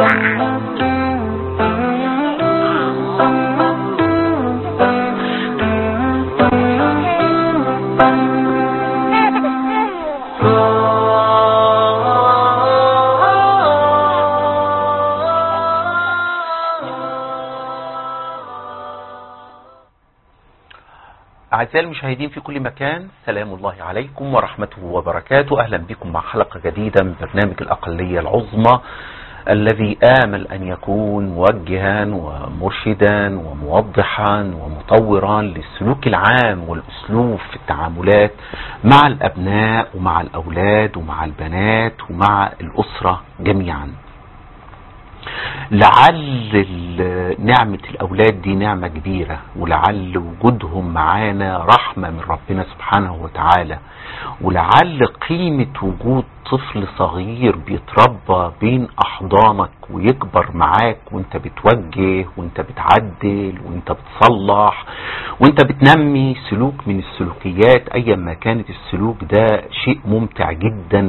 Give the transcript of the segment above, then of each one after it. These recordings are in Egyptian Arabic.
أعزائي المشاهدين في كل مكان سلام الله عليكم ورحمته وبركاته أهلا بكم مع حلقة جديدة من برنامج الأقلية العظمى الذي آمل أن يكون موجها ومرشدا وموضحا ومطورا للسلوك العام والأسلوب في التعاملات مع الأبناء ومع الأولاد ومع البنات ومع الأسرة جميعا لعل نعمة الأولاد دي نعمة كبيرة ولعل وجودهم معانا رحمة من ربنا سبحانه وتعالى ولعل قيمة وجود طفل صغير بيتربى بين أحضانك ويكبر معاك وانت بتوجه وانت بتعدل وانت بتصلح وانت بتنمي سلوك من السلوكيات ايا ما كانت السلوك ده شيء ممتع جدا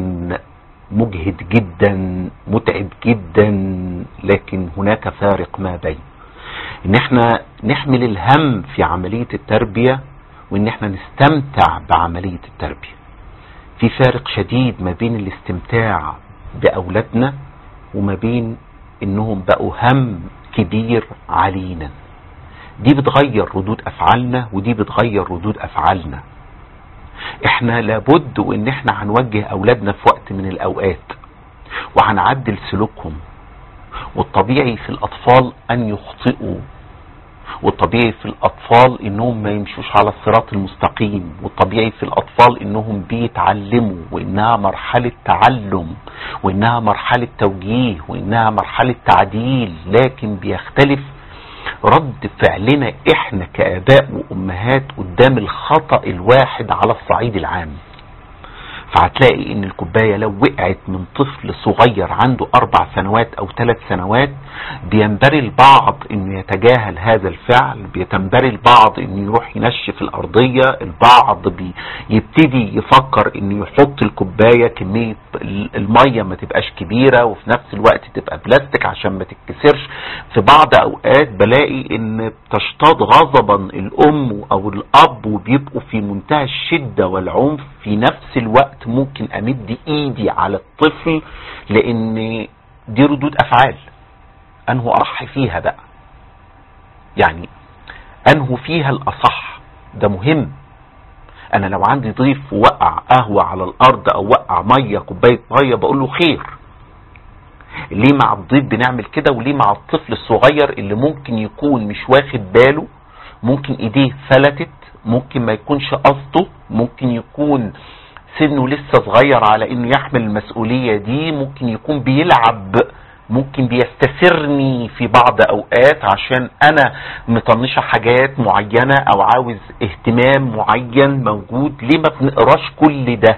مجهد جدا متعب جدا لكن هناك فارق ما بين ان احنا نحمل الهم في عملية التربية وان احنا نستمتع بعملية التربية في فارق شديد ما بين الاستمتاع باولادنا وما بين انهم بقوا هم كبير علينا دي بتغير ردود افعالنا ودي بتغير ردود افعالنا احنا لابد وان احنا هنوجه اولادنا في وقت من الاوقات وهنعدل سلوكهم والطبيعي في الاطفال ان يخطئوا والطبيعي في الاطفال انهم ما يمشوش على الصراط المستقيم والطبيعي في الاطفال انهم بيتعلموا وانها مرحلة تعلم وانها مرحلة توجيه وانها مرحلة تعديل لكن بيختلف رد فعلنا احنا كاباء وامهات قدام الخطأ الواحد على الصعيد العام فهتلاقي ان الكوباية لو وقعت من طفل صغير عنده اربع سنوات او ثلاث سنوات بينبري البعض انه يتجاهل هذا الفعل بيتنبري البعض انه يروح ينشف الارضية البعض بيبتدي يفكر انه يحط الكوباية كمية المية ما تبقاش كبيرة وفي نفس الوقت تبقى بلاستيك عشان ما تتكسرش في بعض اوقات بلاقي ان تشتاط غضبا الام او الاب وبيبقوا في منتهى الشدة والعنف في نفس الوقت ممكن امد ايدي على الطفل لان دي ردود افعال انه اصح فيها بقى يعني انه فيها الاصح ده مهم انا لو عندي ضيف وقع قهوة على الارض او وقع مية كوباية مية بقول له خير ليه مع الضيف بنعمل كده وليه مع الطفل الصغير اللي ممكن يكون مش واخد باله ممكن ايديه فلتت ممكن ما يكونش قصده ممكن يكون سنه لسه صغير على انه يحمل المسؤولية دي ممكن يكون بيلعب ممكن بيستسرني في بعض اوقات عشان انا مطنشة حاجات معينة او عاوز اهتمام معين موجود ليه ما بنقراش كل ده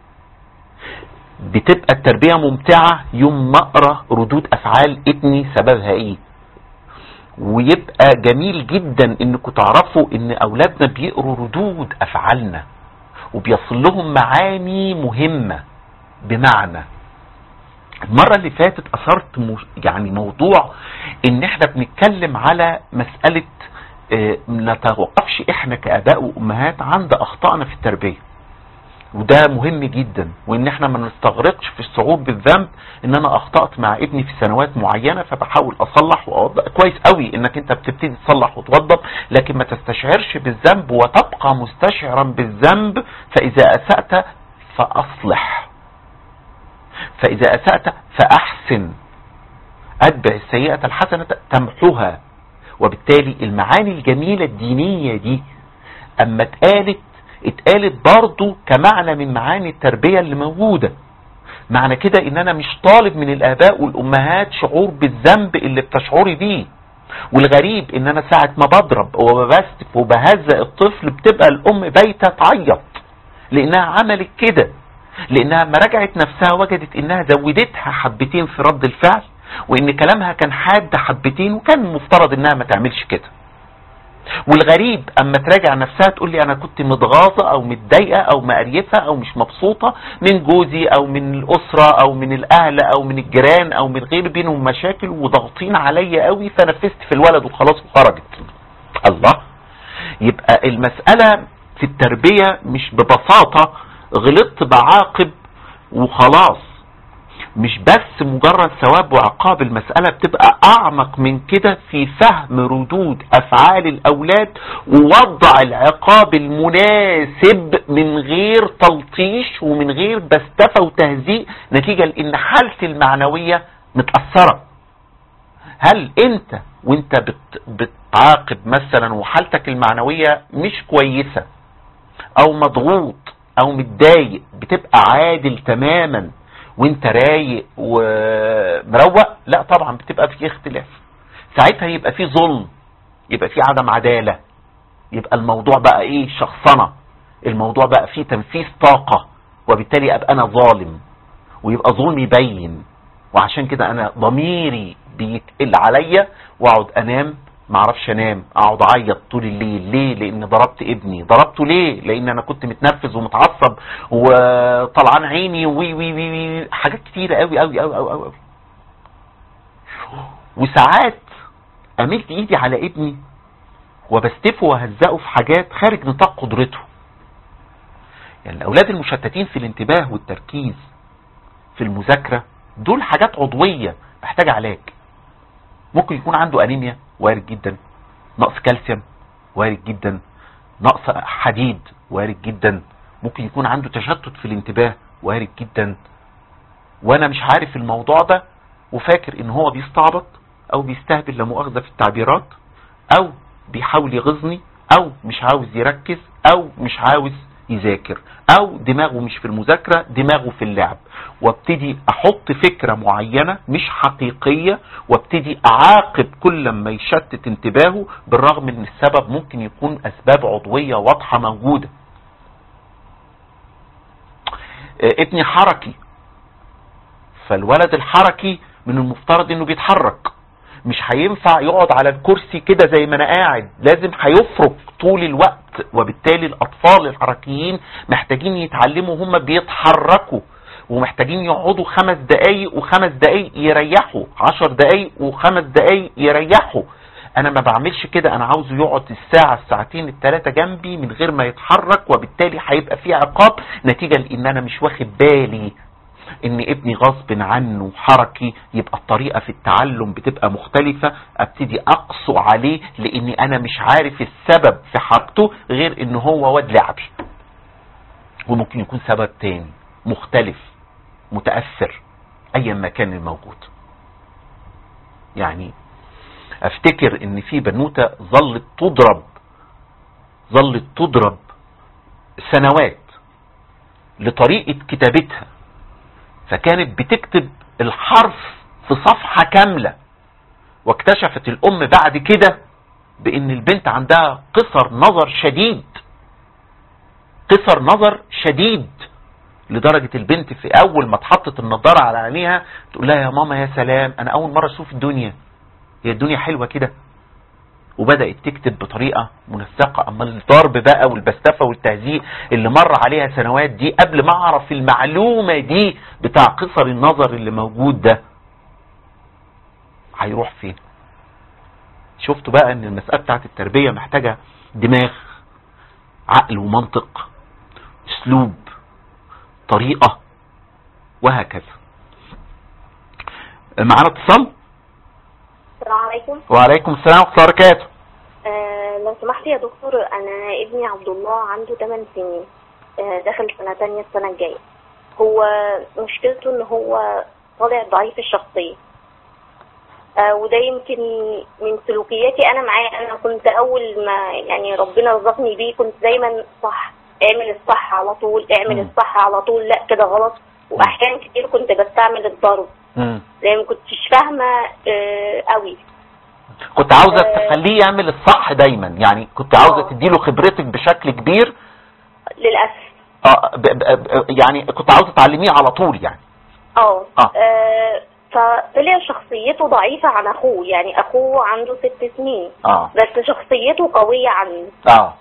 بتبقى التربية ممتعة يوم ما اقرا ردود افعال ابني سببها ايه ويبقى جميل جدا انكم تعرفوا ان اولادنا بيقروا ردود افعالنا وبيصل لهم معاني مهمة بمعنى المرة اللي فاتت اثرت يعني موضوع ان احنا بنتكلم على مسألة اه نتوقفش احنا كاباء وامهات عند اخطائنا في التربية وده مهم جدا وان احنا ما نستغرقش في الشعور بالذنب ان انا اخطأت مع ابني في سنوات معينة فبحاول اصلح واوضب كويس قوي انك انت بتبتدي تصلح وتوضب لكن ما تستشعرش بالذنب وتبقى مستشعرا بالذنب فاذا اسأت فاصلح فاذا اسأت فاحسن اتبع السيئة الحسنة تمحوها وبالتالي المعاني الجميلة الدينية دي اما اتقالت اتقالت برضو كمعنى من معاني التربية اللي موجودة معنى كده ان انا مش طالب من الاباء والامهات شعور بالذنب اللي بتشعري بيه والغريب ان انا ساعة ما بضرب وبستف وبهزق الطفل بتبقى الام بايته تعيط لانها عملت كده لانها ما رجعت نفسها وجدت انها زودتها حبتين في رد الفعل وان كلامها كان حاد حبتين وكان المفترض انها ما تعملش كده والغريب اما تراجع نفسها تقول لي انا كنت متغاظه او متضايقه او مقريفه او مش مبسوطه من جوزي او من الاسره او من الاهل او من الجيران او من غير بينهم مشاكل وضاغطين عليا قوي فنفست في الولد وخلاص وخرجت الله يبقى المساله في التربيه مش ببساطه غلطت بعاقب وخلاص مش بس مجرد ثواب وعقاب المسألة بتبقى أعمق من كده في فهم ردود أفعال الأولاد ووضع العقاب المناسب من غير تلطيش ومن غير بستفة وتهزيء نتيجة لأن حالتي المعنوية متأثرة هل أنت وأنت بت بتعاقب مثلا وحالتك المعنوية مش كويسة أو مضغوط أو متضايق بتبقى عادل تماما وانت رايق ومروق لا طبعا بتبقى في اختلاف ساعتها يبقى في ظلم يبقى في عدم عدالة يبقى الموضوع بقى ايه شخصنة الموضوع بقى فيه تنفيذ طاقة وبالتالي ابقى انا ظالم ويبقى ظلمي باين وعشان كده انا ضميري بيتقل عليا واقعد انام ما اعرفش انام اقعد اعيط طول الليل ليه لان ضربت ابني ضربته ليه لان انا كنت متنرفز ومتعصب وطلعان عيني وي وي وي, وي حاجات كتيره قوي قوي قوي قوي قوي وساعات املت ايدي على ابني وبستفه وهزقه في حاجات خارج نطاق قدرته يعني الاولاد المشتتين في الانتباه والتركيز في المذاكره دول حاجات عضويه محتاجه علاج ممكن يكون عنده انيميا وارد جدا نقص كالسيوم وارد جدا نقص حديد وارد جدا ممكن يكون عنده تشتت في الانتباه وارد جدا وانا مش عارف الموضوع ده وفاكر ان هو بيستعبط او بيستهبل لا مؤاخذه في التعبيرات او بيحاول يغيظني او مش عاوز يركز او مش عاوز يذاكر او دماغه مش في المذاكرة دماغه في اللعب وابتدي احط فكرة معينة مش حقيقية وابتدي اعاقب كل ما يشتت انتباهه بالرغم ان السبب ممكن يكون اسباب عضوية واضحة موجودة ابني حركي فالولد الحركي من المفترض انه بيتحرك مش هينفع يقعد على الكرسي كده زي ما انا قاعد لازم هيفرك طول الوقت وبالتالي الاطفال الحركيين محتاجين يتعلموا هم بيتحركوا ومحتاجين يقعدوا خمس دقايق وخمس دقايق يريحوا عشر دقايق وخمس دقايق يريحوا انا ما بعملش كده انا عاوزه يقعد الساعة الساعتين الثلاثة جنبي من غير ما يتحرك وبالتالي هيبقى في عقاب نتيجة لان انا مش واخد بالي ان ابني غصب عنه حركي يبقى الطريقة في التعلم بتبقى مختلفة ابتدي اقصو عليه لاني انا مش عارف السبب في حركته غير ان هو واد لعبي وممكن يكون سبب تاني مختلف متأثر ايا ما كان الموجود يعني افتكر ان في بنوتة ظلت تضرب ظلت تضرب سنوات لطريقة كتابتها فكانت بتكتب الحرف في صفحة كاملة واكتشفت الام بعد كده بان البنت عندها قصر نظر شديد قصر نظر شديد لدرجة البنت في اول ما اتحطت النضارة على عينيها تقول لها يا ماما يا سلام انا اول مرة اشوف الدنيا هي الدنيا حلوة كده وبدأت تكتب بطريقة منسقة اما الضرب بقى والبستفة والتهزيء اللي مر عليها سنوات دي قبل ما اعرف المعلومة دي بتاع قصر النظر اللي موجود ده هيروح فين شفتوا بقى ان المسألة بتاعت التربية محتاجة دماغ عقل ومنطق اسلوب طريقة وهكذا معانا اتصال السلام عليكم وعليكم السلام ورحمة الله وبركاته آه لو سمحت يا دكتور انا ابني عبد الله عنده 8 سنين آه داخل سنة تانية السنة الجاية هو مشكلته ان هو طالع ضعيف الشخصية آه وده يمكن من سلوكياتي انا معاه انا كنت اول ما يعني ربنا رزقني بيه كنت دايما صح اعمل الصح على طول اعمل مم. الصح على طول لا كده غلط واحيان كتير كنت بستعمل الضرب مم. لان ما كنتش فاهمه آه قوي كنت عاوزة آه. تخليه يعمل الصح دايما يعني كنت عاوزة آه. تديله خبرتك بشكل كبير للاسف اه ب ب ب يعني كنت عاوزة تعلميه على طول يعني اه آه. آه، فطلع شخصيته ضعيفة عن اخوه يعني اخوه عنده ست سنين اه بس شخصيته قوية عنه اه اه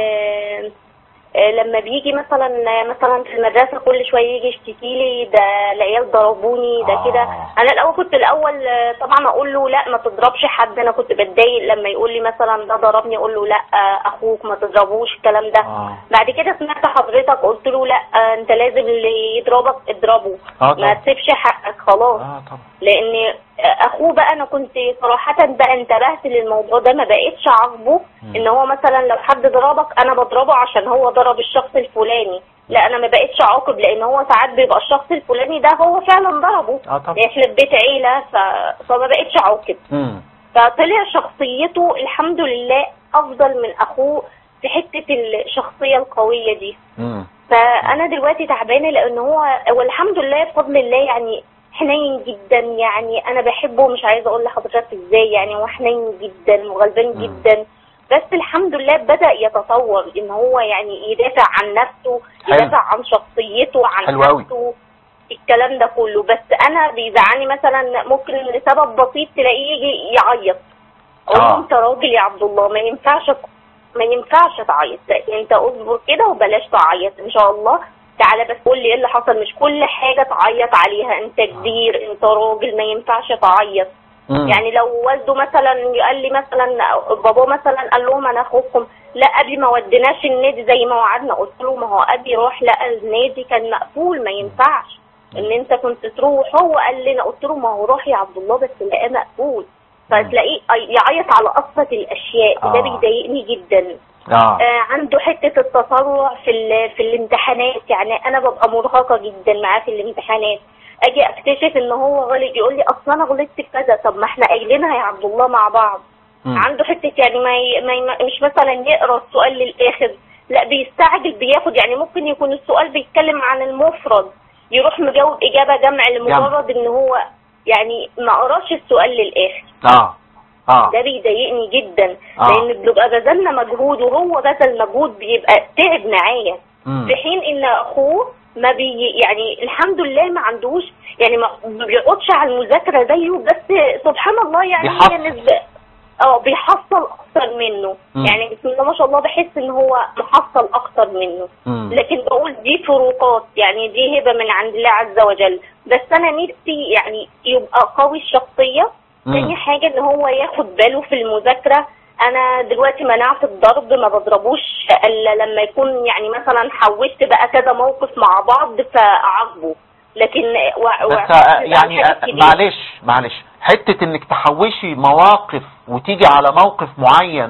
آه آه، لما بيجي مثلا مثلا في المدرسه كل شويه يجي يشتكي لي ده العيال ضربوني ده آه. كده انا الاول كنت الاول آه، طبعا اقول له لا ما تضربش حد انا كنت بتضايق لما يقول لي مثلا ده ضربني اقول له لا آه، اخوك ما تضربوش الكلام ده اه بعد كده سمعت حضرتك قلت له لا آه، انت لازم اللي يضربك اضربه اه ما طبعا تسيبش حقك خلاص اه طبعا لان اخوه بقى انا كنت صراحه بقى انتبهت للموضوع ده ما بقتش اعاقبه مم. ان هو مثلا لو حد ضربك انا بضربه عشان هو ضرب الشخص الفلاني لا انا ما بقتش اعاقب لان هو ساعات بيبقى الشخص الفلاني ده هو فعلا ضربه اه طبعا احنا في بيت عيله ف... فما بقتش اعاقب امم فطلع شخصيته الحمد لله افضل من اخوه في حته الشخصيه القويه دي امم فانا دلوقتي تعبانه لان هو والحمد لله بفضل الله يعني حنين جدا يعني انا بحبه مش عايزه اقول لحضرتك ازاي يعني هو حنين جدا وغلبان مم. جدا بس الحمد لله بدا يتطور ان هو يعني يدافع عن نفسه حلو. يدافع عن شخصيته عن حلو أوي. نفسه الكلام ده كله بس انا بيزعلني مثلا ممكن لسبب بسيط تلاقيه يجي يعيط اقول له آه. انت راجل يا عبد الله ما ينفعش ما ينفعش تعيط لا، انت اصبر كده وبلاش تعيط ان شاء الله تعالى بس قول لي ايه اللي حصل مش كل حاجه تعيط عليها انت كبير انت راجل ما ينفعش تعيط مم. يعني لو والده مثلا قال لي مثلا بابا مثلا قال لهم انا اخوكم لا ابي ما وديناش النادي زي ما وعدنا قلت له ما هو ابي راح لقى النادي كان مقفول ما ينفعش ان انت كنت تروح هو قال لنا قلت له ما هو روح يا عبد الله بس لقاه مقفول فتلاقيه يعيط على ابسط الاشياء آه. ده بيضايقني جدا اه آه عنده حته التسرع في ال- في الامتحانات يعني انا ببقى مرهقه جدا معاه في الامتحانات اجي اكتشف ان هو غلط يقول لي اصل انا غلطت في كذا طب ما احنا قايلينها يا عبد الله مع بعض مم. عنده حته يعني ما, ي... ما ي... مش مثلا يقرا السؤال للاخر لا بيستعجل بياخد يعني ممكن يكون السؤال بيتكلم عن المفرد يروح مجاوب اجابه جمع لمجرد ان هو يعني ما قراش السؤال للاخر اه اه ده بيضايقني جدا آه. لان بنبقى بذلنا مجهود وهو بذل مجهود بيبقى تعب معايا مم. في حين ان اخوه ما بي يعني الحمد لله ما عندوش يعني ما ما بيقعدش على المذاكره زيه بس سبحان الله يعني بيحصل. هي نسبه اه بيحصل اكتر منه مم. يعني بسم الله ما شاء الله بحس ان هو محصل اكتر منه مم. لكن بقول دي فروقات يعني دي هبه من عند الله عز وجل بس انا نفسي يعني يبقى قوي الشخصيه مم. تاني حاجة ان هو ياخد باله في المذاكرة انا دلوقتي منعت الضرب ما بضربوش الا لما يكون يعني مثلا حولت بقى كذا موقف مع بعض فاعاقبه لكن و... و... بس آه، يعني آه، معلش معلش حتة انك تحوشي مواقف وتيجي على موقف معين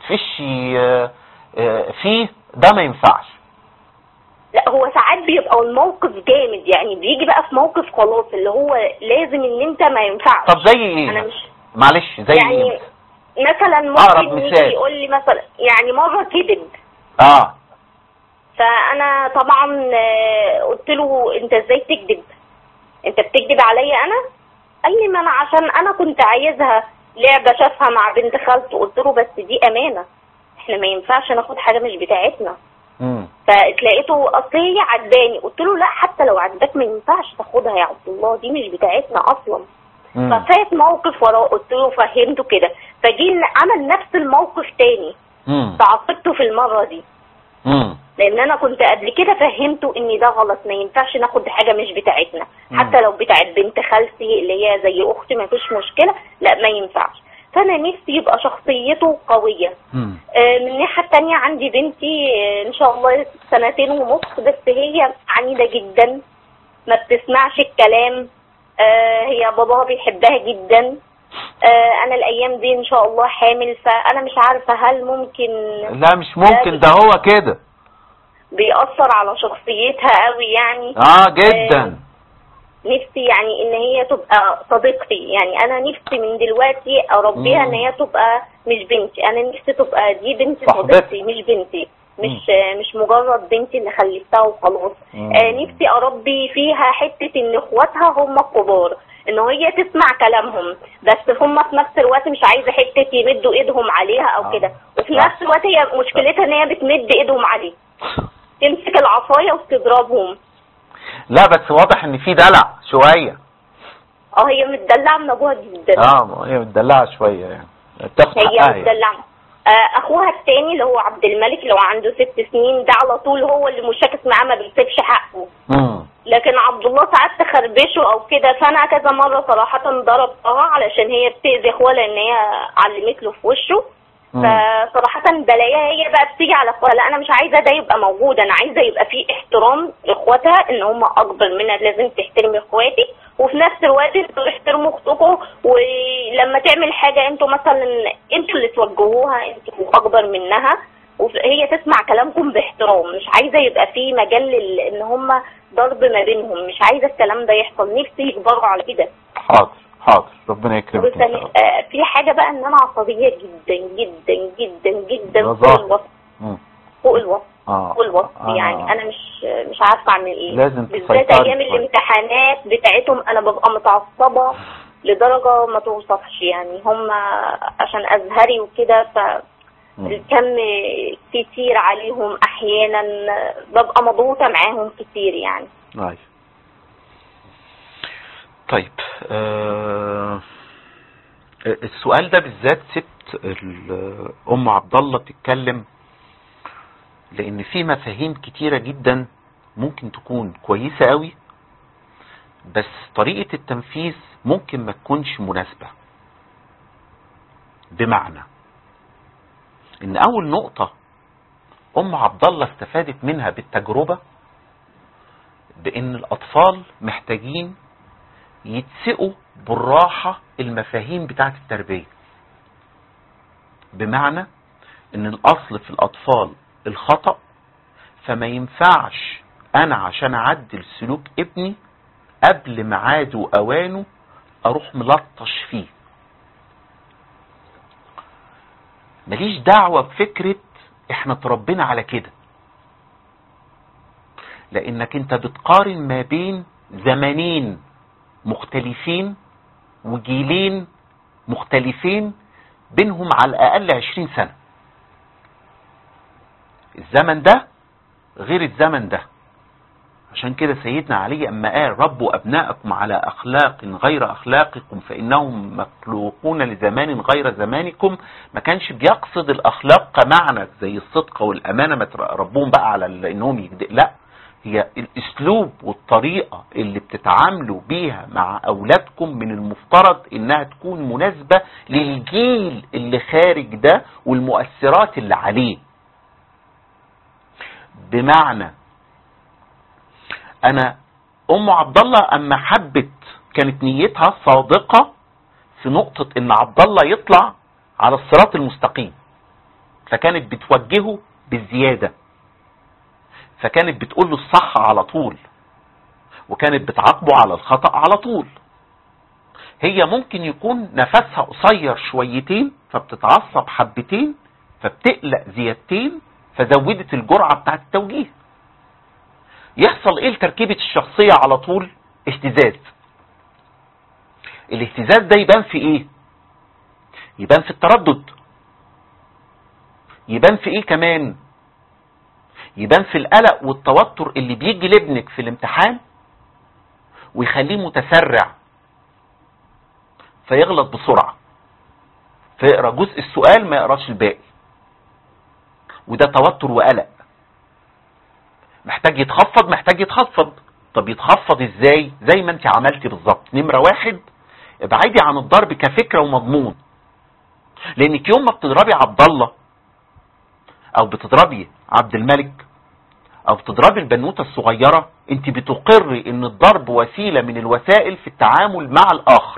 وتفشي آه، آه، فيه ده ما ينفعش لا هو ساعات بيبقى الموقف جامد يعني بيجي بقى في موقف خلاص اللي هو لازم ان انت ما ينفعش طب زي ايه انا مثلا؟ مش معلش زي يعني ايه مثلا أقرب ممكن مثال. يجي يقول لي مثلا يعني مرة كذب اه فانا طبعا آه، قلت له انت ازاي تكذب انت بتكذب عليا انا قال لي ما انا عشان انا كنت عايزها لعبه شافها مع بنت خالته قلت له بس دي امانه احنا ما ينفعش ناخد حاجه مش بتاعتنا مم. فتلاقيته اصل هي عجباني قلت له لا حتى لو عجباك ما ينفعش تاخدها يا عبد الله دي مش بتاعتنا اصلا مم. ففات موقف وراه قلت له فهمته كده فجي عمل نفس الموقف تاني مم. تعاقبته في المره دي مم. لان انا كنت قبل كده فهمته ان ده غلط ما ينفعش ناخد حاجه مش بتاعتنا مم. حتى لو بتاعت بنت خالتي اللي هي زي اختي ما فيش مشكله لا ما ينفعش فانا نفسي يبقى شخصيته قويه مم. آه، من الناحيه التانية عندي بنتي آه، ان شاء الله سنتين ونص بس هي عنيده جدا ما بتسمعش الكلام آه، هي باباها بيحبها جدا آه، انا الايام دي ان شاء الله حامل فانا مش عارفه هل ممكن لا مش ممكن ده هو كده بيأثر على شخصيتها قوي يعني اه جدا نفسي يعني ان هي تبقى صديقتي يعني انا نفسي من دلوقتي اربيها مم. ان هي تبقى مش بنتي انا نفسي تبقى دي بنت صاحبتي. صديقتي مش بنتي مش مش مجرد بنتي اللي خلفتها وخلاص مم. آه نفسي اربي فيها حته ان اخواتها هم الكبار ان هي تسمع كلامهم بس هم في نفس الوقت مش عايزه حته يمدوا ايدهم عليها او آه. كده وفي صح. نفس الوقت هي مشكلتها ان هي بتمد ايدهم عليه تمسك العصايه وتضربهم لا بس واضح ان في دلع شوية اه هي متدلعه من ابوها جدا اه ما هي متدلعه شويه يعني بتاخد هي حقها يعني. متدلعه آه، اخوها التاني اللي هو عبد الملك اللي هو عنده ست سنين ده على طول هو اللي مشاكس معاه ما بيسيبش حقه مم. لكن عبد الله ساعات تخربشه او كده فانا كذا مره صراحه ضربتها علشان هي بتاذي اخوها لان هي علمت له في وشه مم. فصراحة بلاقيها هي بقى بتيجي على اخوها لا انا مش عايزة ده يبقى موجود انا عايزة يبقى في احترام لاخواتها ان هم اكبر منها لازم تحترمي اخواتك وفي نفس الوقت انتوا تحترموا اختكم ولما تعمل حاجة انتوا مثلا انتوا اللي توجهوها انتوا اكبر منها وهي تسمع كلامكم باحترام مش عايزة يبقى في مجال لل- ان هم ضرب ما بينهم مش عايزة الكلام ده يحصل نفسي يكبروا على كده حاضر حاضر ربنا يكرمك ان شاء وثاني- الله آه، في حاجة بقى ان انا عصبية جدا جدا جدا جدا ده فوق ظاهر. الوصف مم. فوق الوصف اه فوق الوصف آه. يعني انا مش مش عارفة اعمل ايه لازم بالذات تسيطري ايام شوية. الامتحانات بتاعتهم انا ببقى متعصبة لدرجة ما توصفش يعني هم عشان ازهري وكده مم. فالكم كتير عليهم احيانا ببقى مضغوطة معاهم كتير يعني طيب طيب آه السؤال ده بالذات سبت ال- ام عبد الله تتكلم لان في مفاهيم كتيره جدا ممكن تكون كويسه قوي بس طريقه التنفيذ ممكن ما تكونش مناسبه بمعنى ان اول نقطه ام عبد الله استفادت منها بالتجربه بان الاطفال محتاجين يتسقوا بالراحة المفاهيم بتاعت التربية بمعنى ان الاصل في الاطفال الخطأ فما ينفعش انا عشان اعدل سلوك ابني قبل ميعاده واوانه اروح ملطش فيه ماليش دعوة بفكرة احنا اتربينا على كده لانك انت بتقارن ما بين زمانين مختلفين وجيلين مختلفين بينهم على الاقل عشرين سنة الزمن ده غير الزمن ده عشان كده سيدنا علي اما قال ربوا ابناءكم على اخلاق غير اخلاقكم فانهم مخلوقون لزمان غير زمانكم ما كانش بيقصد الاخلاق كمعنى زي الصدق والامانه ما تربوهم بقى على ال- انهم يكد... لا هي الاسلوب والطريقه اللي بتتعاملوا بيها مع اولادكم من المفترض انها تكون مناسبه للجيل اللي خارج ده والمؤثرات اللي عليه بمعنى انا ام عبد الله اما حبت كانت نيتها صادقه في نقطه ان عبد الله يطلع على الصراط المستقيم فكانت بتوجهه بالزياده فكانت بتقول له الصح على طول وكانت بتعاقبه على الخطأ على طول هي ممكن يكون نفسها قصير شويتين فبتتعصب حبتين فبتقلق زيادتين فزودت الجرعة بتاعت التوجيه يحصل ايه لتركيبة الشخصية على طول اهتزاز الاهتزاز ده يبان في ايه يبان في التردد يبان في ايه كمان يبان في القلق والتوتر اللي بيجي لابنك في الامتحان ويخليه متسرع فيغلط بسرعة فيقرا جزء السؤال ما يقراش الباقي وده توتر وقلق محتاج يتخفض محتاج يتخفض طب يتخفض ازاي زي ما انت عملتي بالظبط نمرة واحد ابعدي عن الضرب كفكرة ومضمون لانك يوم ما بتضربي عبد الله او بتضربي عبد الملك او بتضربي البنوتة الصغيرة انت بتقري ان الضرب وسيلة من الوسائل في التعامل مع الاخر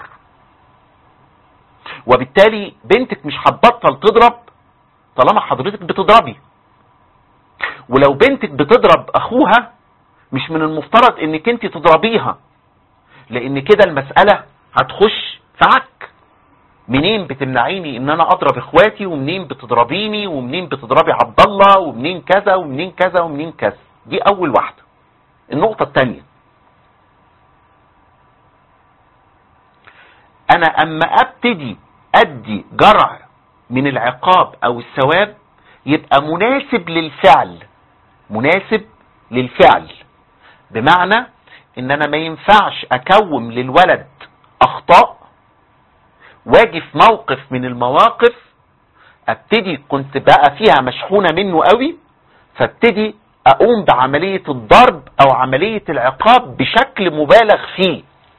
وبالتالي بنتك مش هتبطل تضرب طالما حضرتك بتضربي ولو بنتك بتضرب اخوها مش من المفترض انك انت تضربيها لان كده المسألة هتخش في عك منين بتمنعيني ان انا اضرب اخواتي ومنين بتضربيني ومنين بتضربي عبد الله ومنين كذا ومنين كذا ومنين كذا دي اول واحدة النقطة التانية انا اما ابتدي ادي جرع من العقاب او الثواب يبقى مناسب للفعل مناسب للفعل بمعنى ان انا ما ينفعش اكوم للولد اخطاء واجي في موقف من المواقف ابتدي كنت بقى فيها مشحونة منه قوي فابتدي اقوم بعملية الضرب او عملية العقاب بشكل مبالغ فيه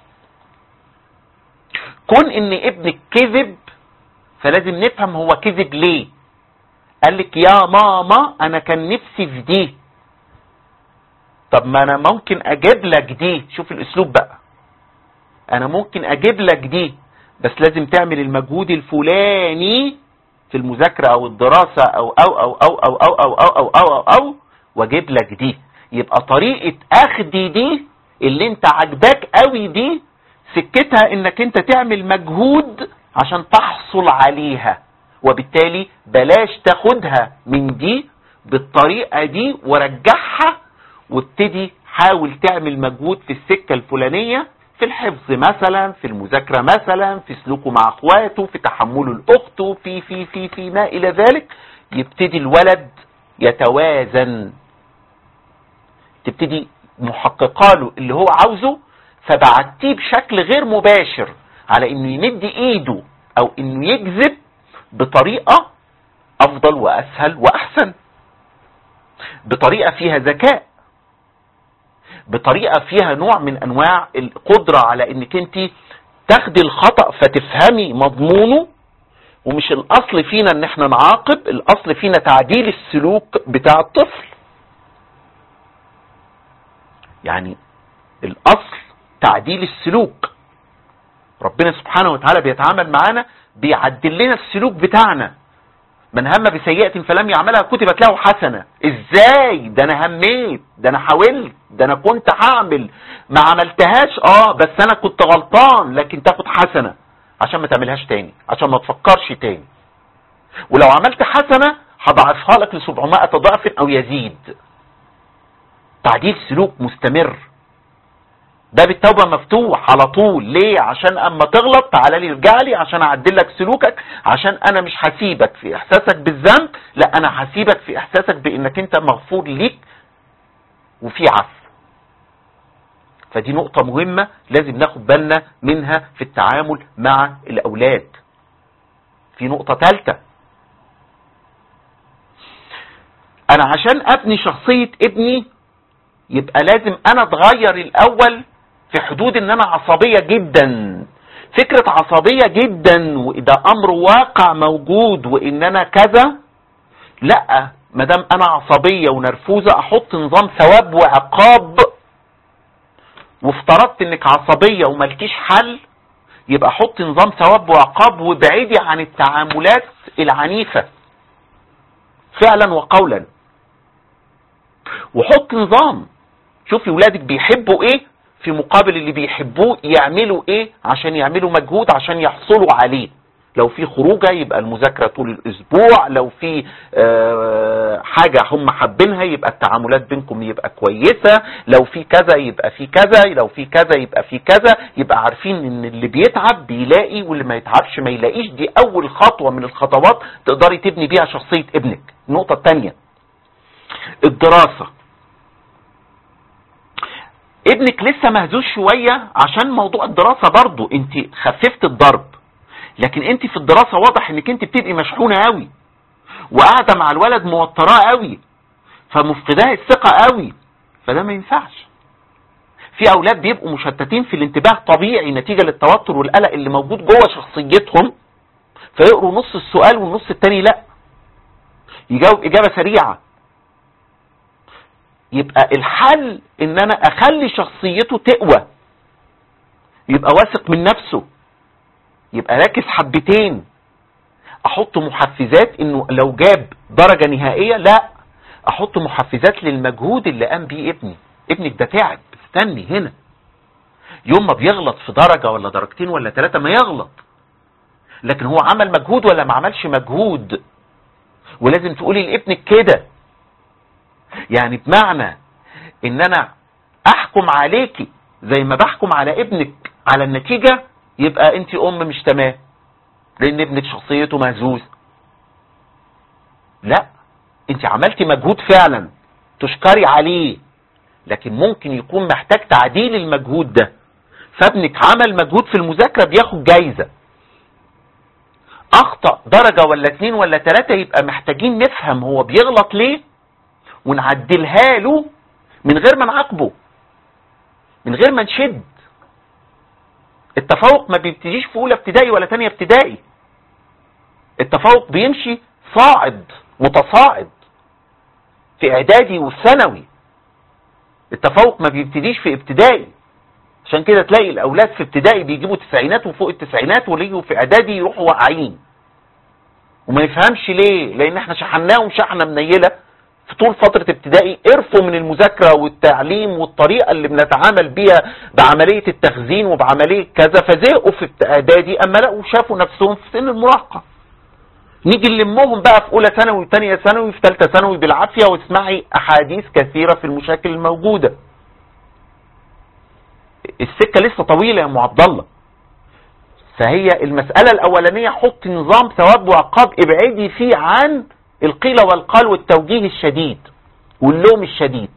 كون ان ابنك كذب فلازم نفهم هو كذب ليه قال لك يا ماما انا كان نفسي في دي طب ما انا ممكن اجيب لك دي شوف الاسلوب بقى انا ممكن اجيب لك دي بس لازم تعمل المجهود الفلاني في المذاكرة او الدراسة او او او او او او او او او او او, أو واجيب لك دي يبقى طريقة اخدي دي اللي انت عجباك قوي دي سكتها انك انت تعمل مجهود عشان تحصل عليها وبالتالي بلاش تاخدها من دي بالطريقة دي ورجعها وابتدي حاول تعمل مجهود في السكة الفلانية في الحفظ مثلا في المذاكرة مثلا في سلوكه مع اخواته في تحمله لاخته في في في في ما الى ذلك يبتدي الولد يتوازن تبتدي محققه له اللي هو عاوزه فبعتيه بشكل غير مباشر على انه يمد ايده او انه يكذب بطريقة افضل واسهل واحسن بطريقة فيها ذكاء بطريقة فيها نوع من انواع القدرة على انك انت تاخدي الخطأ فتفهمي مضمونه ومش الاصل فينا ان احنا نعاقب الاصل فينا تعديل السلوك بتاع الطفل يعني الاصل تعديل السلوك ربنا سبحانه وتعالى بيتعامل معانا بيعدل لنا السلوك بتاعنا من هم بسيئة فلم يعملها كتبت له حسنة ازاي ده انا هميت ده انا حاولت ده انا كنت هعمل ما عملتهاش اه بس انا كنت غلطان لكن تاخد حسنة عشان ما تعملهاش تاني عشان ما تفكرش تاني ولو عملت حسنة هضعفها لك ل 700 ضعف او يزيد تعديل سلوك مستمر باب التوبة مفتوح على طول ليه عشان اما تغلط تعالى لي ارجع لي عشان اعدل لك سلوكك عشان انا مش هسيبك في احساسك بالذنب لا انا هسيبك في احساسك بانك انت مغفور ليك وفي عفو فدي نقطة مهمة لازم ناخد بالنا منها في التعامل مع الاولاد في نقطة ثالثة انا عشان ابني شخصية ابني يبقى لازم انا اتغير الاول في حدود ان انا عصبية جدا فكرة عصبية جدا وده امر واقع موجود وان انا كذا لا مدام انا عصبية ونرفوزة احط نظام ثواب وعقاب وافترضت انك عصبية وملكيش حل يبقى حط نظام ثواب وعقاب وابعدي عن التعاملات العنيفة فعلا وقولا وحط نظام شوفي ولادك بيحبوا ايه في مقابل اللي بيحبوه يعملوا ايه عشان يعملوا مجهود عشان يحصلوا عليه لو في خروجه يبقى المذاكرة طول الاسبوع لو في آه حاجة هم حابينها يبقى التعاملات بينكم يبقى كويسة لو في كذا يبقى في كذا لو في كذا يبقى في كذا يبقى عارفين ان اللي بيتعب بيلاقي واللي ما يتعبش ما يلاقيش دي اول خطوة من الخطوات تقدري تبني بيها شخصية ابنك النقطة الثانية الدراسة ابنك لسه مهزوز شوية عشان موضوع الدراسة برضو انت خففت الضرب لكن انت في الدراسة واضح انك انت بتبقي مشحونة قوي وقاعدة مع الولد موتراه قوي فمفقداه الثقة قوي فده ما ينفعش في اولاد بيبقوا مشتتين في الانتباه طبيعي نتيجة للتوتر والقلق اللي موجود جوه شخصيتهم فيقروا نص السؤال والنص التاني لا يجاوب اجابة سريعة يبقى الحل ان انا اخلي شخصيته تقوى يبقى واثق من نفسه يبقى راكز حبتين احط محفزات انه لو جاب درجة نهائية لا احط محفزات للمجهود اللي قام بيه ابني ابنك ده تعب استني هنا يوم ما بيغلط في درجة ولا درجتين ولا ثلاثة ما يغلط لكن هو عمل مجهود ولا ما عملش مجهود ولازم تقولي لابنك كده يعني بمعنى ان انا احكم عليكي زي ما بحكم على ابنك على النتيجة يبقى انت ام مش تمام لان ابنك شخصيته مهزوز لا انت عملتي مجهود فعلا تشكري عليه لكن ممكن يكون محتاج تعديل المجهود ده فابنك عمل مجهود في المذاكرة بياخد جايزة اخطأ درجة ولا اتنين ولا تلاتة يبقى محتاجين نفهم هو بيغلط ليه ونعدلها له من غير ما نعاقبه من غير ما نشد التفوق ما بيبتديش في اولى ابتدائي ولا تانية ابتدائي التفوق بيمشي صاعد متصاعد في اعدادي وثانوي التفوق ما بيبتديش في ابتدائي عشان كده تلاقي الاولاد في ابتدائي بيجيبوا تسعينات وفوق التسعينات واللي يجوا في اعدادي يروحوا واقعين وما يفهمش ليه لان احنا شحناهم شحنه منيله في طول فترة ابتدائي قرفوا من المذاكرة والتعليم والطريقة اللي بنتعامل بيها بعملية التخزين وبعملية كذا فزهقوا في اعدادي اما لقوا شافوا نفسهم في سن المراهقة نيجي نلمهم بقى في اولى ثانوي وثانيه ثانوي في ثالثه ثانوي بالعافيه واسمعي احاديث كثيره في المشاكل الموجوده السكه لسه طويله يا ام عبد الله فهي المساله الاولانيه حط نظام ثواب وعقاب ابعدي فيه عن القيل والقال والتوجيه الشديد واللوم الشديد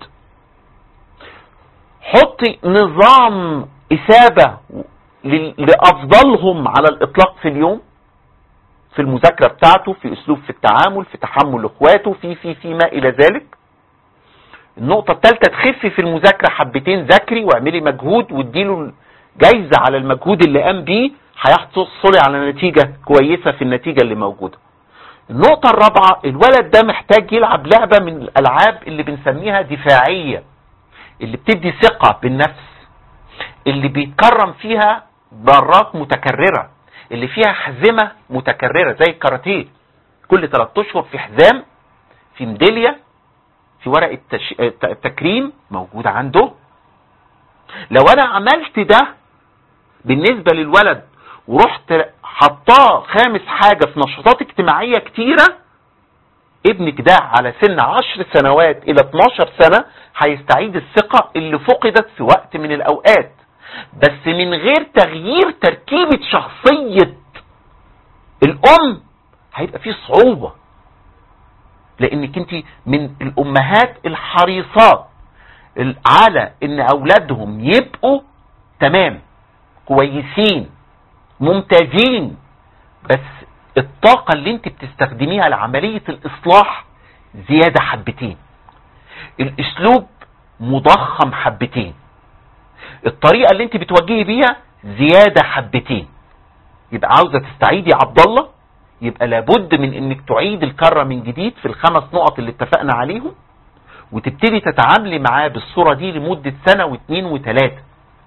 حطي نظام اثابه لافضلهم على الاطلاق في اليوم في المذاكرة بتاعته في اسلوب في التعامل في تحمل اخواته في في في ما الى ذلك النقطة الثالثة تخفي في المذاكرة حبتين ذاكري واعملي مجهود واديله جايزة على المجهود اللي قام بيه هيحصلي على نتيجة كويسة في النتيجة اللي موجودة النقطة الرابعة الولد ده محتاج يلعب لعبة من الالعاب اللي بنسميها دفاعية اللي بتدي ثقة بالنفس اللي بيتكرم فيها مرات متكررة اللي فيها حزمة متكررة زي الكاراتيه كل 3 اشهر في حزام في ميدالية في ورقة التش... التكريم موجودة عنده لو انا عملت ده بالنسبة للولد ورحت حطاه خامس حاجة في نشاطات اجتماعية كتيرة ابنك ده على سن 10 سنوات الى 12 سنة هيستعيد الثقة اللي فقدت في وقت من الاوقات بس من غير تغيير تركيبة شخصية الأم هيبقى فيه صعوبة لأنك أنت من الأمهات الحريصات على أن أولادهم يبقوا تمام كويسين ممتازين بس الطاقة اللي انت بتستخدميها لعملية الإصلاح زيادة حبتين الأسلوب مضخم حبتين الطريقة اللي انت بتوجهي بيها زيادة حبتين يبقى عاوزة تستعيدي عبد الله يبقى لابد من انك تعيد الكرة من جديد في الخمس نقط اللي اتفقنا عليهم وتبتدي تتعاملي معاه بالصورة دي لمدة سنة واثنين وثلاثة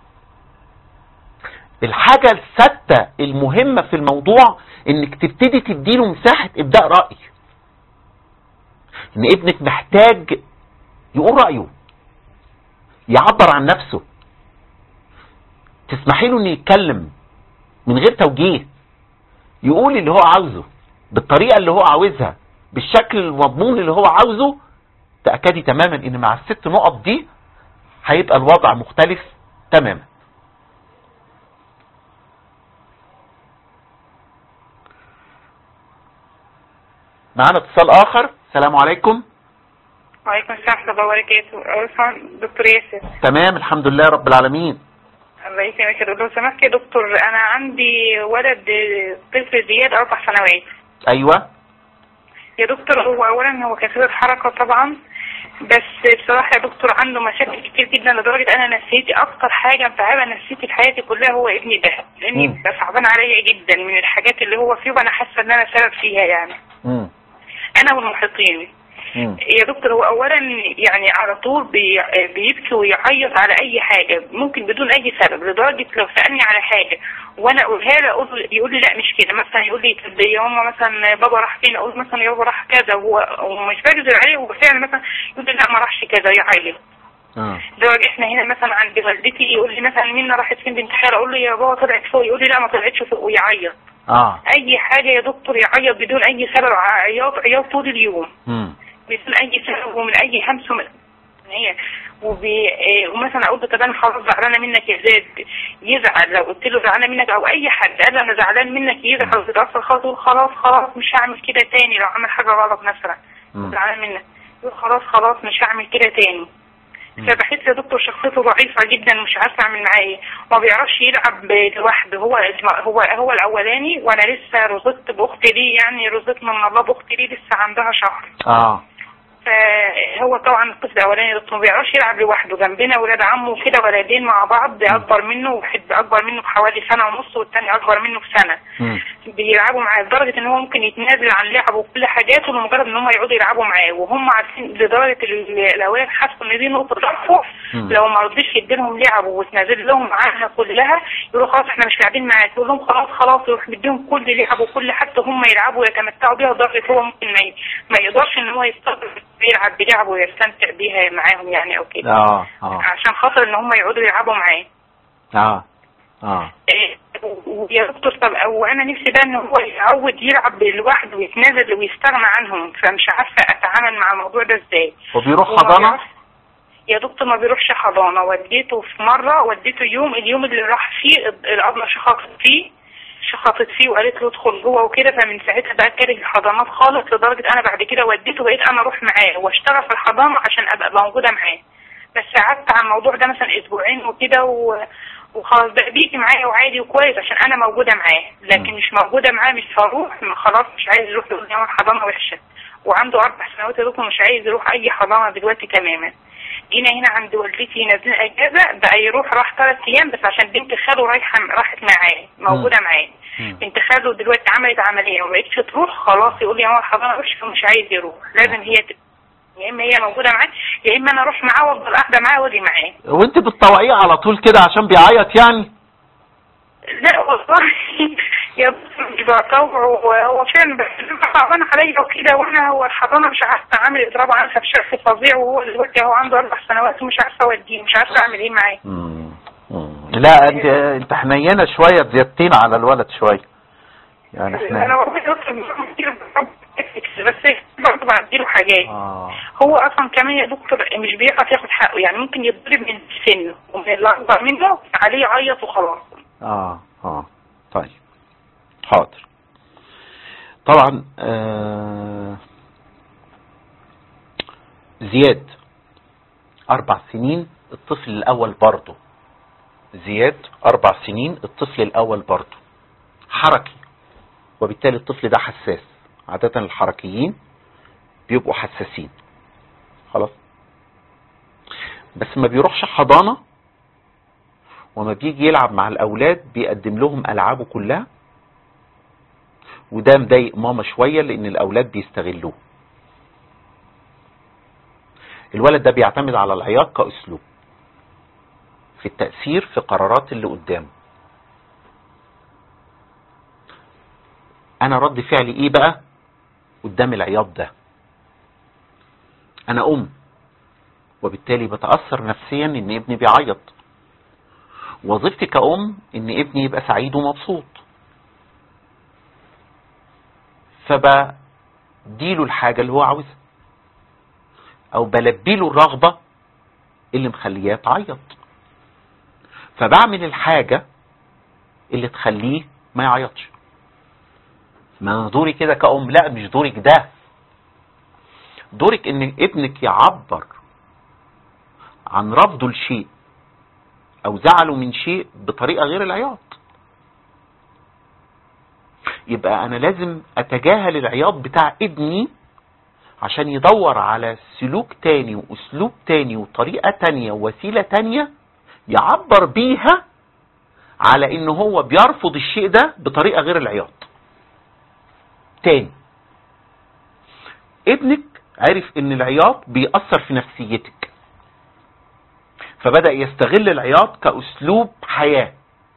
الحاجة الستة المهمة في الموضوع انك تبتدي تديله مساحة ابداء رأي ان ابنك محتاج يقول رأيه يعبر عن نفسه تسمحي له انه يتكلم من غير توجيه يقول اللي هو عاوزه بالطريقة اللي هو عاوزها بالشكل المضمون اللي هو عاوزه تأكدي تماما ان مع الست نقط دي هيبقى الوضع مختلف تماما معانا اتصال اخر السلام عليكم وعليكم السلام ورحمة الله وبركاته دكتور ياسر تمام الحمد لله رب العالمين الله يكرمك لو سمحت يا دكتور انا عندي ولد طفل زياد اربع سنوات ايوه يا دكتور هو اولا هو كثير الحركه طبعا بس بصراحه يا دكتور عنده مشاكل كتير جدا لدرجه انا نفسيتي اكتر حاجه متعبه نفسيتي في حياتي كلها هو ابني ده لاني مم. صعبان عليا جدا من الحاجات اللي هو فيه وانا حاسه ان انا سبب فيها يعني مم. انا والمحيطين مم. يا دكتور هو اولا يعني على طول بي- بيبكي ويعيط على اي حاجه ممكن بدون اي سبب لدرجه لو سالني على حاجه وانا اقولها له اقول له- يقول لي لا مش كده مثلا يقول لي طب يا ماما مثلا بابا راح فين اقول مثلا يا بابا راح كذا وهو ومش بكذب عليه هو فعلا مثلا يقول لي لا ما راحش كذا يعيط اه لدرجه احنا هنا مثلا عند والدتي يقول لي مثلا مين راحت فين بنت خاله اقول له يا بابا طلعت فوق يقول لي لا ما طلعتش فوق ويعيط اه اي حاجه يا دكتور يعيط بدون اي سبب عياط عياط طول اليوم مم. بدون اي سبب ومن اي همس ومن هي وبي... إيه، ومثلا اقول له طب انا خلاص زعلانه منك يا زيد يزعل لو قلت له زعلانه منك او اي حد قال له انا زعلان منك يزعل وتتاثر خلاص يقول خلاص خلاص مش هعمل كده تاني لو عمل حاجه غلط مثلا مم. زعلان منك يقول خلاص خلاص مش هعمل كده تاني مم. فبحس يا دكتور شخصيته ضعيفة جدا مش عارفة اعمل معاه ايه ما بيعرفش يلعب لوحده هو هو هو الاولاني وانا لسه رزقت باختي دي يعني رزقت من الله باختي دي لسه عندها شهر اه فهو طبعا الطفل الاولاني ده ما بيعرفش يلعب لوحده جنبنا ولاد عمه كده ولدين مع بعض اكبر منه واحد اكبر منه بحوالي سنه ونص والتاني اكبر منه بسنه مم. بيلعبوا معاه لدرجه ان هو ممكن يتنازل عن لعبه وكل حاجاته لمجرد ان هم يقعدوا يلعبوا معاه وهم عارفين لدرجه ال- الاولاد حسوا ان دي نقطه ضعفه مم. لو ما رضيش يديلهم لعبه وتنازل لهم عنها كلها يقولوا خلاص احنا مش لاعبين معاك يقول لهم خلاص خلاص يروح مديهم كل لعبه وكل حاجه هم يلعبوا ويتمتعوا بيها لدرجه هو ممكن ما ي- ما يقدرش ان هو يستقبل يلعب بلعبه ويستمتع بيها معاهم يعني او كده اه اه عشان خاطر ان هم يقعدوا يلعبوا معاه اه اه إيه، ويا دكتور طب وانا نفسي بقى ان هو يتعود يلعب لوحده ويتنازل ويستغنى عنهم فمش عارفه اتعامل مع الموضوع ده ازاي وبيروح وما حضانة بيعرفش- يا دكتور ما بيروحش حضانه وديته في مره وديته يوم اليوم اللي راح فيه الابله شخصت فيه شخصت فيه وقالت له ادخل جوه وكده فمن ساعتها بقى كاره الحضانات خالص لدرجه انا بعد كده وديته بقيت انا اروح معاه واشتغل في الحضانه عشان ابقى موجوده معاه بس قعدت على الموضوع ده مثلا اسبوعين وكده و... وخلاص بقى بيجي معايا وعادي وكويس عشان انا موجوده معاه لكن مم. مش موجوده معاه مش هروح خلاص مش عايز يروح يقول لي هو الحضانه وحشه وعنده اربع سنوات يا دكتور مش عايز يروح اي حضانه دلوقتي تماما جينا هنا عند والدتي نازلين اجازه بقى يروح راح ثلاث ايام بس عشان بنت خاله رايحه راحت معاه موجوده معاه مم. بنت خاله دلوقتي عملت عمليه وما بقتش تروح خلاص يقول لي هو الحضانه وحشه ومش عايز يروح لازم هي ت... يا اما هي موجوده معاه يا اما انا اروح معاه وافضل قاعده معاه واجي معاه وانت بتطوعيه على طول كده عشان بيعيط يعني لا والله يا بص مش بطوع هو فعلا بس صعبان عليا وكده وانا هو الحضانه مش عارفه اعمل اضراب عنها بشكل فظيع وهو دلوقتي هو عنده اربع سنوات ومش عارفه اوديه مش عارفه اعمل ايه معاه مم. مم. لا انت انت حنينه شويه زيادتين على الولد شويه يعني انا احنا والله بص كتير بس برضه بديله حاجات اه هو اصلا كمان يا دكتور مش بيعرف ياخد حقه يعني ممكن يتضرب من سنه ومن اللي اكبر منه عليه يعيط وخلاص اه اه طيب حاضر طبعا آه زياد اربع سنين الطفل الاول برضه زياد اربع سنين الطفل الاول برضه حركي وبالتالي الطفل ده حساس عادة الحركيين بيبقوا حساسين خلاص بس ما بيروحش حضانة وما بيجي يلعب مع الاولاد بيقدم لهم العابه كلها وده مضايق ماما شويه لان الاولاد بيستغلوه الولد ده بيعتمد على العياط كاسلوب في التاثير في قرارات اللي قدامه انا رد فعلي ايه بقى قدام العياط ده انا ام وبالتالي بتاثر نفسيا ان ابني بيعيط وظيفتي كأم ان ابني يبقى سعيد ومبسوط فبديله الحاجة اللي هو عاوزها او بلبيله الرغبة اللي مخليه تعيط فبعمل الحاجة اللي تخليه ما يعيطش ما أنا دوري كده كأم لا مش دورك ده دورك ان ابنك يعبر عن رفضه لشيء او زعلوا من شيء بطريقة غير العياط يبقى انا لازم اتجاهل العياط بتاع ابني عشان يدور على سلوك تاني واسلوب تاني وطريقة تانية ووسيلة تانية يعبر بيها على ان هو بيرفض الشيء ده بطريقة غير العياط تاني ابنك عرف ان العياط بيأثر في نفسيتك فبدأ يستغل العياط كأسلوب حياة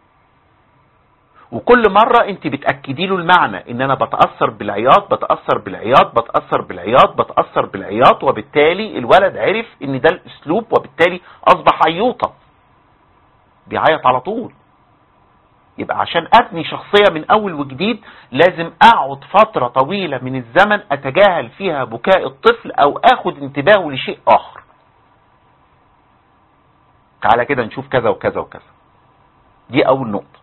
وكل مرة انت بتأكدي له المعنى ان انا بتأثر بالعياط بتأثر بالعياط بتأثر بالعياط بتأثر بالعياط وبالتالي الولد عرف ان ده الاسلوب وبالتالي اصبح عيوطة بيعيط على طول يبقى عشان ابني شخصية من اول وجديد لازم اقعد فترة طويلة من الزمن اتجاهل فيها بكاء الطفل او اخد انتباهه لشيء اخر تعالى كده نشوف كذا وكذا وكذا دي اول نقطة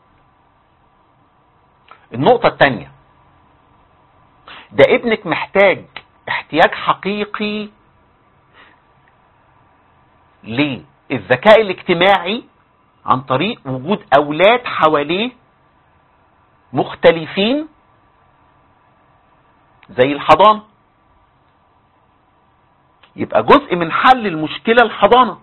النقطة التانية ده ابنك محتاج احتياج حقيقي للذكاء الاجتماعي عن طريق وجود اولاد حواليه مختلفين زي الحضانة يبقى جزء من حل المشكلة الحضانة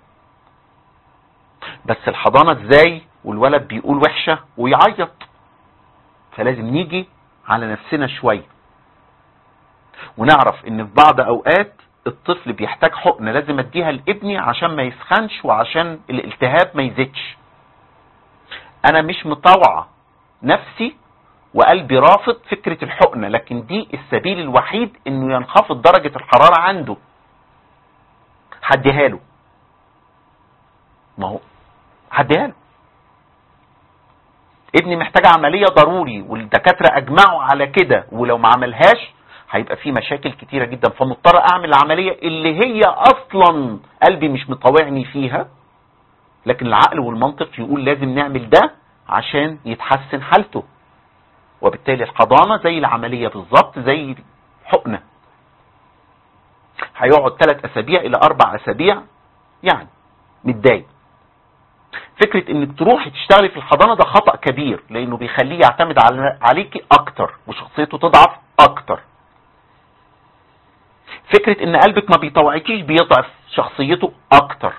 بس الحضانة ازاي والولد بيقول وحشة ويعيط فلازم نيجي على نفسنا شوية ونعرف ان في بعض اوقات الطفل بيحتاج حقنة لازم اديها لابني عشان ما يسخنش وعشان الالتهاب ما يزيدش انا مش مطوعة نفسي وقلبي رافض فكرة الحقنة لكن دي السبيل الوحيد انه ينخفض درجة الحرارة عنده هديها له ما هو هديها له ابني محتاج عملية ضروري والدكاترة اجمعوا على كده ولو ما عملهاش هيبقى في مشاكل كتيرة جدا فمضطر اعمل العملية اللي هي اصلا قلبي مش مطوعني فيها لكن العقل والمنطق يقول لازم نعمل ده عشان يتحسن حالته وبالتالي الحضانة زي العملية بالظبط زي حقنة هيقعد ثلاث اسابيع الى اربع اسابيع يعني متضايق فكرة انك تروحي تشتغلي في الحضانة ده خطأ كبير لانه بيخليه يعتمد على عليكي اكتر وشخصيته تضعف اكتر فكرة ان قلبك ما بيطوعكيش بيضعف شخصيته اكتر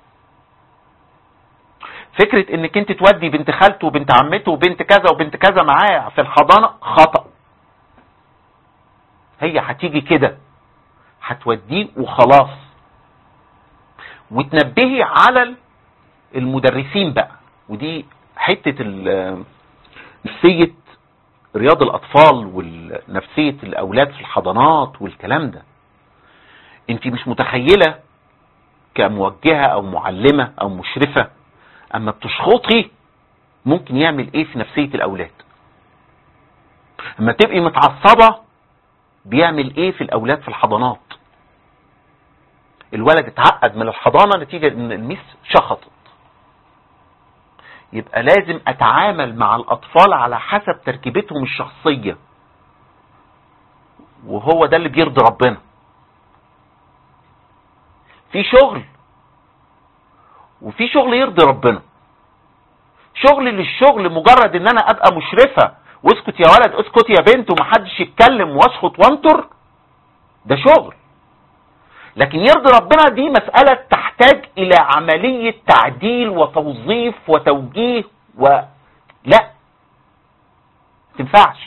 فكرة انك انت تودي بنت خالته وبنت عمته وبنت كذا وبنت كذا معاه في الحضانة خطأ هي هتيجي كده هتوديه وخلاص وتنبهي على المدرسين بقى ودي حتة نفسية رياض الأطفال ونفسية الأولاد في الحضانات والكلام ده انت مش متخيلة كموجهة أو معلمة أو مشرفة أما بتشخطي ممكن يعمل إيه في نفسية الأولاد أما تبقي متعصبة بيعمل إيه في الأولاد في الحضانات الولد اتعقد من الحضانة نتيجة ان الميس شخطت يبقى لازم اتعامل مع الاطفال على حسب تركيبتهم الشخصية وهو ده اللي بيرضي ربنا في شغل وفي شغل يرضي ربنا شغل للشغل مجرد ان انا ابقى مشرفة واسكت يا ولد اسكت يا بنت ومحدش يتكلم واشخط وانطر ده شغل لكن يرضي ربنا دي مسألة تحتاج إلى عملية تعديل وتوظيف وتوجيه و لا تنفعش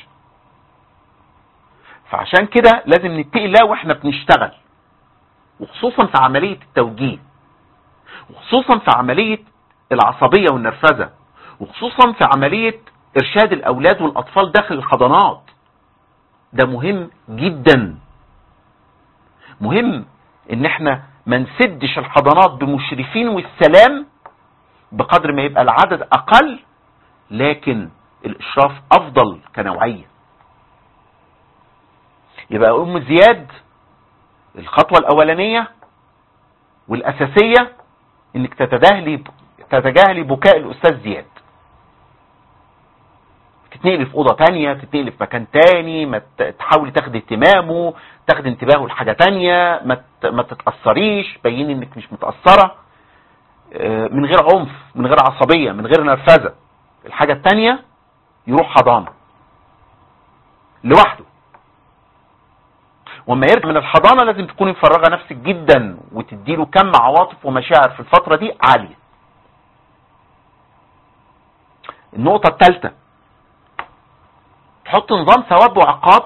فعشان كده لازم نتقي الله واحنا بنشتغل وخصوصا في عملية التوجيه وخصوصا في عملية العصبية والنرفزة وخصوصا في عملية إرشاد الأولاد والأطفال داخل الحضانات ده مهم جدا مهم ان احنا ما نسدش الحضانات بمشرفين والسلام بقدر ما يبقى العدد اقل لكن الاشراف افضل كنوعية يبقى ام زياد الخطوة الاولانية والاساسية انك تتجاهلي تتجاهلي بكاء الاستاذ زياد تتنقلي في اوضه تانية تتنقلي في مكان تاني ما تحاولي تاخدي اهتمامه تاخدي انتباهه لحاجه تانية ما ما تتاثريش بيني انك مش متاثره من غير عنف من غير عصبيه من غير نرفزه الحاجه التانية يروح حضانه لوحده وما يرجع من الحضانه لازم تكوني مفرغه نفسك جدا وتديله كم عواطف ومشاعر في الفتره دي عاليه النقطه الثالثه تحط نظام ثواب وعقاب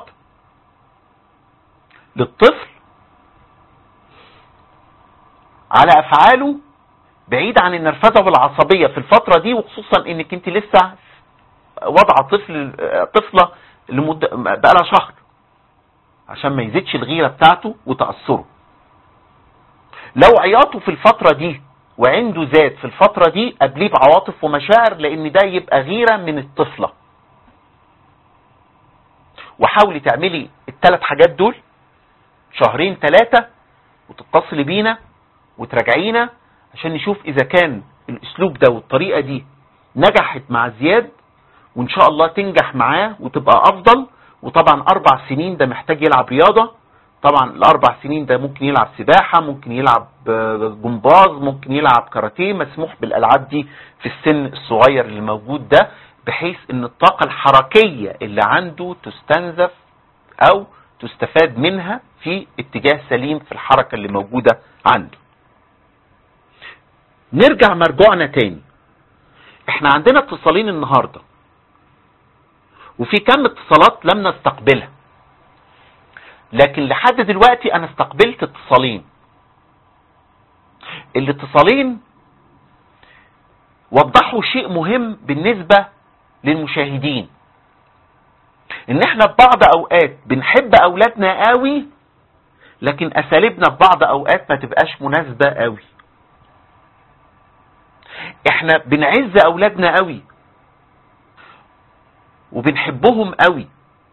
للطفل على افعاله بعيد عن النرفزه والعصبيه في الفتره دي وخصوصا انك انت لسه وضع طفل طفله لمده بقى لها شهر عشان ما يزيدش الغيره بتاعته وتاثره لو عياطه في الفتره دي وعنده زاد في الفتره دي قبليه بعواطف ومشاعر لان ده يبقى غيره من الطفله وحاولي تعملي الثلاث حاجات دول شهرين ثلاثة وتتصلي بينا وتراجعينا عشان نشوف اذا كان الاسلوب ده والطريقة دي نجحت مع زياد وان شاء الله تنجح معاه وتبقى افضل وطبعا اربع سنين ده محتاج يلعب رياضة طبعا الاربع سنين ده ممكن يلعب سباحة ممكن يلعب آه، جمباز ممكن يلعب كاراتيه مسموح بالالعاب دي في السن الصغير اللي موجود ده بحيث ان الطاقة الحركية اللي عنده تستنزف او تستفاد منها في اتجاه سليم في الحركة اللي موجودة عنده نرجع مرجوعنا تاني احنا عندنا اتصالين النهاردة وفي كم اتصالات لم نستقبلها لكن لحد دلوقتي انا استقبلت اتصالين الاتصالين وضحوا شيء مهم بالنسبة للمشاهدين ان احنا في بعض اوقات بنحب اولادنا قوي لكن اساليبنا في بعض اوقات ما تبقاش مناسبة قوي احنا بنعز اولادنا قوي وبنحبهم قوي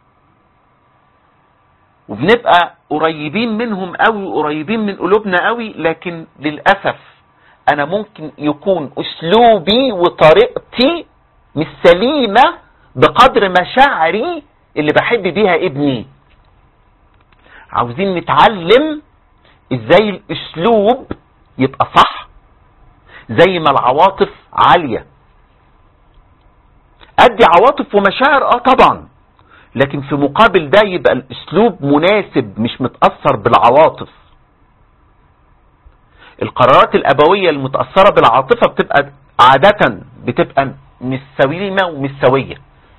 وبنبقى قريبين منهم قوي وقريبين من قلوبنا قوي لكن للأسف أنا ممكن يكون أسلوبي وطريقتي مش سليمة بقدر مشاعري اللي بحب بيها ابني عاوزين نتعلم ازاي الاسلوب يبقى صح زي ما العواطف عالية ادي عواطف ومشاعر اه طبعا لكن في مقابل ده يبقى الاسلوب مناسب مش متأثر بالعواطف القرارات الابوية المتأثرة بالعاطفة بتبقى عادة بتبقى مش سليمة ومش سوية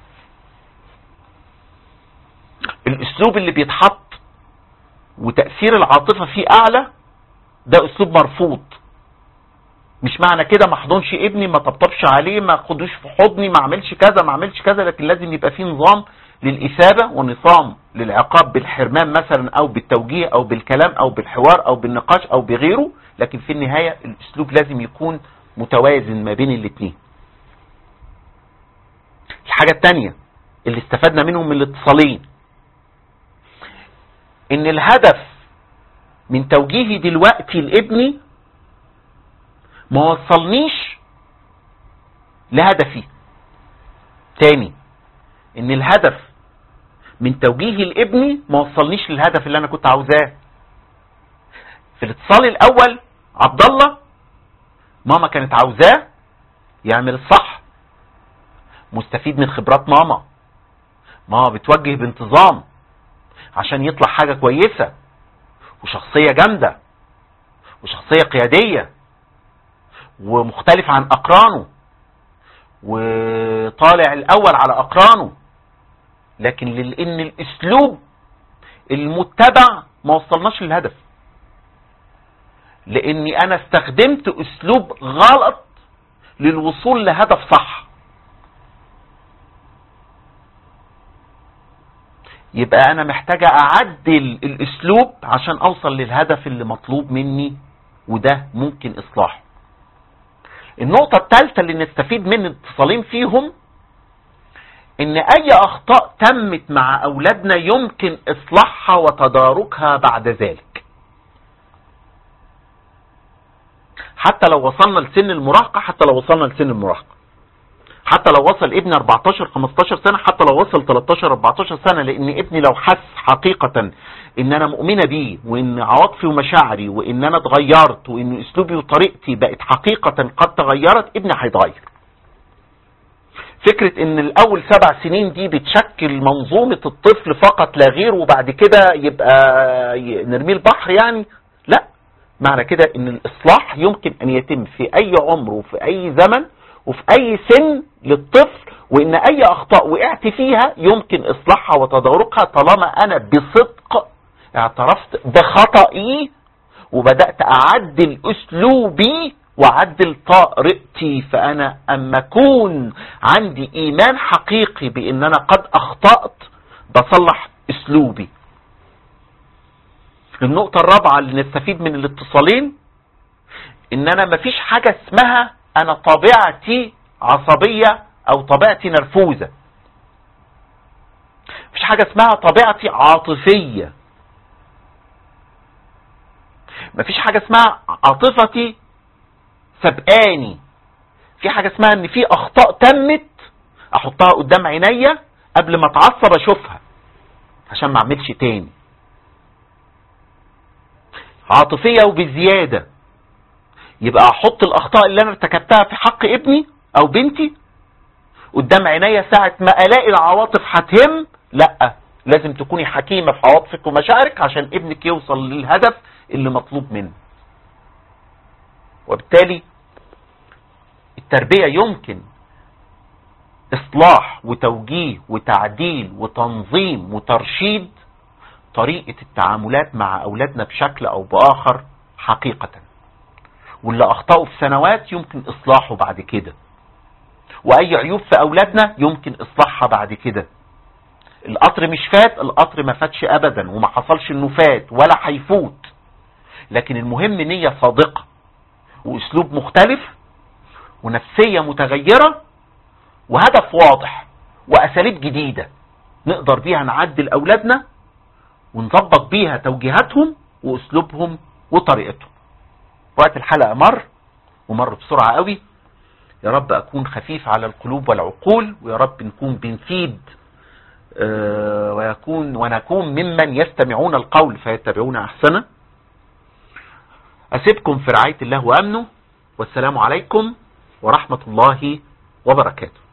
الاسلوب اللي بيتحط وتأثير العاطفة فيه اعلى ده اسلوب مرفوض مش معنى كده ما احضنش ابني ما طبطبش عليه ما اخدوش في حضني ما اعملش كذا ما اعملش كذا لكن لازم يبقى فيه نظام للإثابة ونظام للعقاب بالحرمان مثلا أو بالتوجيه أو بالكلام أو بالحوار أو بالنقاش أو بغيره لكن في النهاية الأسلوب لازم يكون متوازن ما بين الاثنين الحاجة التانية اللي استفدنا منهم من الاتصالين ان الهدف من توجيهي دلوقتي لابني ما وصلنيش لهدفي تاني ان الهدف من توجيهي لابني ما وصلنيش للهدف اللي انا كنت عاوزاه في الاتصال الاول عبد الله ماما كانت عاوزاه يعمل الصح مستفيد من خبرات ماما ماما بتوجه بانتظام عشان يطلع حاجة كويسة وشخصية جامدة وشخصية قيادية ومختلف عن أقرانه وطالع الأول على أقرانه لكن لأن الأسلوب المتبع ما وصلناش للهدف لأني أنا استخدمت أسلوب غلط للوصول لهدف صح يبقى أنا محتاجة أعدل الأسلوب عشان أوصل للهدف اللي مطلوب مني وده ممكن إصلاحه النقطة الثالثة اللي نستفيد من الاتصالين فيهم ان اي اخطاء تمت مع اولادنا يمكن اصلاحها وتداركها بعد ذلك حتى لو وصلنا لسن المراهقة حتى لو وصلنا لسن المراهقة حتى لو وصل ابني 14 15 سنة حتى لو وصل 13 14 سنة لان ابني لو حس حقيقة ان انا مؤمنة بيه وان عواطفي ومشاعري وان انا اتغيرت وان اسلوبي وطريقتي بقت حقيقة قد تغيرت ابني هيتغير فكرة ان الاول سبع سنين دي بتشكل منظومة الطفل فقط لا غير وبعد كده يبقى نرميه البحر يعني لا معنى كده ان الاصلاح يمكن ان يتم في اي عمر وفي اي زمن وفي اي سن للطفل وان اي اخطاء وقعت فيها يمكن اصلاحها وتداركها طالما انا بصدق اعترفت بخطئي وبدأت اعدل اسلوبي وعدل طريقتي فانا اما اكون عندي ايمان حقيقي بان انا قد اخطأت بصلح اسلوبي النقطة الرابعة اللي نستفيد من الاتصالين ان انا مفيش حاجة اسمها انا طبيعتي عصبية او طبيعتي نرفوزة مفيش حاجة اسمها طبيعتي عاطفية مفيش حاجة اسمها عاطفتي سبقاني في حاجة اسمها ان في اخطاء تمت احطها قدام عينيا قبل ما اتعصب اشوفها عشان ما اعملش تاني عاطفية وبزيادة يبقى احط الاخطاء اللي انا ارتكبتها في حق ابني او بنتي قدام عينيا ساعة ما الاقي العواطف هتهم لا لازم تكوني حكيمة في عواطفك ومشاعرك عشان ابنك يوصل للهدف اللي مطلوب منه وبالتالي التربية يمكن اصلاح وتوجيه وتعديل وتنظيم وترشيد طريقة التعاملات مع اولادنا بشكل او باخر حقيقة واللي اخطأوا في سنوات يمكن اصلاحه بعد كده واي عيوب في اولادنا يمكن اصلاحها بعد كده القطر مش فات القطر ما فاتش ابدا وما حصلش انه فات ولا هيفوت لكن المهم نية صادقة واسلوب مختلف ونفسية متغيرة وهدف واضح واساليب جديدة نقدر بيها نعدل اولادنا ونظبط بيها توجيهاتهم واسلوبهم وطريقتهم وقت الحلقة مر ومر بسرعة قوي يا رب اكون خفيف على القلوب والعقول ويا رب نكون بنفيد آه، ويكون ونكون ممن يستمعون القول فيتبعون احسنه اسيبكم في رعاية الله وامنه والسلام عليكم ورحمة الله وبركاته